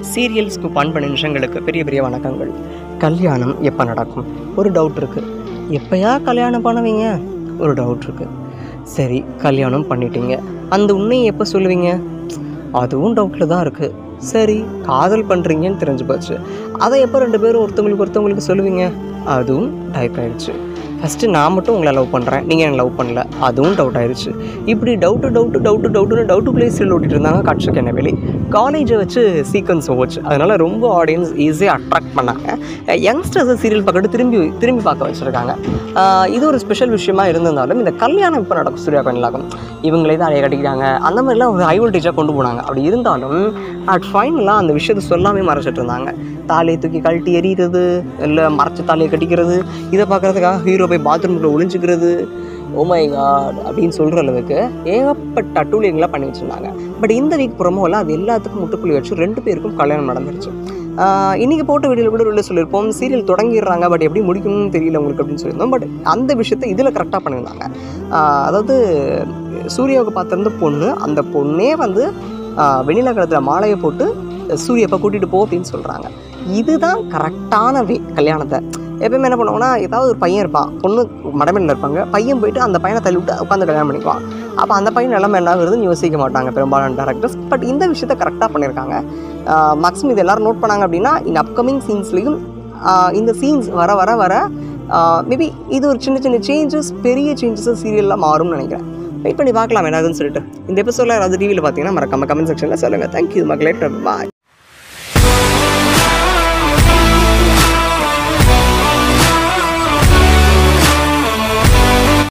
சீரியல்ஸ்க்கு பண் பண்ண நிமிஷங்களுக்கு பெரிய பெரிய வணக்கங்கள் கல்யாணம் எப்போ நடக்கும் ஒரு டவுட் இருக்குது எப்போயா கல்யாணம் பண்ணுவீங்க ஒரு டவுட் இருக்குது சரி கல்யாணம் பண்ணிட்டீங்க அந்த உண்மையை எப்போ சொல்லுவீங்க அதுவும் டவுட்டில் தான் இருக்குது சரி காதல் பண்ணுறீங்கன்னு தெரிஞ்சு போச்சு அதை எப்போ ரெண்டு பேரும் ஒருத்தவங்களுக்கு ஒருத்தவங்களுக்கு சொல்லுவீங்க அதுவும் டைப் ஆயிடுச்சு ஃபஸ்ட்டு நான் மட்டும் உங்களை லவ் பண்ணுறேன் நீங்கள் என்ன லவ் பண்ணல அதுவும் டவுட் ஆயிடுச்சு இப்படி டவுட்டு டவுட்டு டவுட்டு டவுட்டுன்னு டவுட்டு பிளேஸ் ஓட்டிட்டு இருந்தாங்க காட்சிக்கு என்ன வெளி காலேஜை வச்சு சீக்வன்ஸ் போச்சு அதனால் ரொம்ப ஆடியன்ஸ் ஈஸியாக அட்ராக்ட் பண்ணாங்க யங்ஸ்டர்ஸை சீரியல் பார்க்கட்டு திரும்பி திரும்பி பார்க்க வச்சுருக்காங்க இது ஒரு ஸ்பெஷல் விஷயமா இருந்திருந்தாலும் இந்த கல்யாணம் இப்போ நடக்கும் சூர்யா கண்ணிலாகும் இவங்களே தான் அடைய கட்டிக்கிறாங்க அந்த மாதிரிலாம் ஒரு ஹை வோல்டேஜாக கொண்டு போனாங்க அப்படி இருந்தாலும் அட் ஃபைனலாக அந்த விஷயத்தை சொல்லாமே மறைச்சிட்டு இருந்தாங்க தாலியை தூக்கி கழட்டி எறிகிறது இல்லை மறைச்ச தாலியை கட்டிக்கிறது இதை பார்க்குறதுக்காக ஹீரோ போய் பாத்ரூம்குள்ளே ஒளிஞ்சிக்கிறது ஓமை காட் அப்படின்னு சொல்கிற அளவுக்கு ஏகப்பட்ட அட்டூழியங்களாக பண்ணி வச்சுருந்தாங்க பட் இந்த வீக் ப்ரொமோவில் அது எல்லாத்துக்கும் முட்டுப்புள்ளி வச்சு ரெண்டு பேருக்கும் கல்யாணம் நடந்துருச்சு ஆஹ் இன்னைக்கு போட்ட வீடியோவில் கூட உள்ள சொல்லியிருப்போம் சீரியல் தொடங்கிடுறாங்க பட் எப்படி முடிக்கணும்னு தெரியல உங்களுக்கு அப்படின்னு சொல்லியிருந்தோம் பட் அந்த விஷயத்தை இதில் கரெக்டாக பண்ணியிருந்தாங்க ஆஹ் அதாவது சூர்யாவுக்கு பார்த்துருந்த பொண்ணு அந்த பொண்ணே வந்து ஆஹ் வெண்ணிலா கழுத்தில் மாலையை போட்டு சூரியப்பை கூட்டிகிட்டு போ அப்படின்னு சொல்கிறாங்க இதுதான் கரெக்டான வே கல்யாணத்தை எப்பயுமே என்ன பண்ணுவாங்கன்னா ஏதாவது ஒரு பையன் இருப்பான் பொண்ணு மடமையில் இருப்பாங்க பையன் போயிட்டு அந்த பையனை தள்ளி விட்டு உட்காந்து கல்யாணம் பண்ணிக்குவான் அப்போ அந்த பையன் நிலைமை என்ன ஆகுதுன்னு யோசிக்க மாட்டாங்க பெரும்பாலான டேரக்டர்ஸ் பட் இந்த விஷயத்த கரெக்டாக பண்ணியிருக்காங்க மேக்ஸிமம் இது எல்லாரும் நோட் பண்ணாங்க அப்படின்னா இந்த அப்கமிங் சீன்ஸ்லேயும் இந்த சீன்ஸ் வர வர வர மேபி இது ஒரு சின்ன சின்ன சேஞ்சஸ் பெரிய சேஞ்சஸும் சீரியலில் மாறும்னு நினைக்கிறேன் வெயிட் பண்ணி பார்க்கலாம் என்னதுன்னு சொல்லிட்டு இந்த எபிசோடில் யாராவது டிவியில் பார்த்தீங்கன்னா மறக்காம கமெண்ட் செக்ஷனில் சொல்லுங்கள் தேங்க்யூ மக்களே பாய்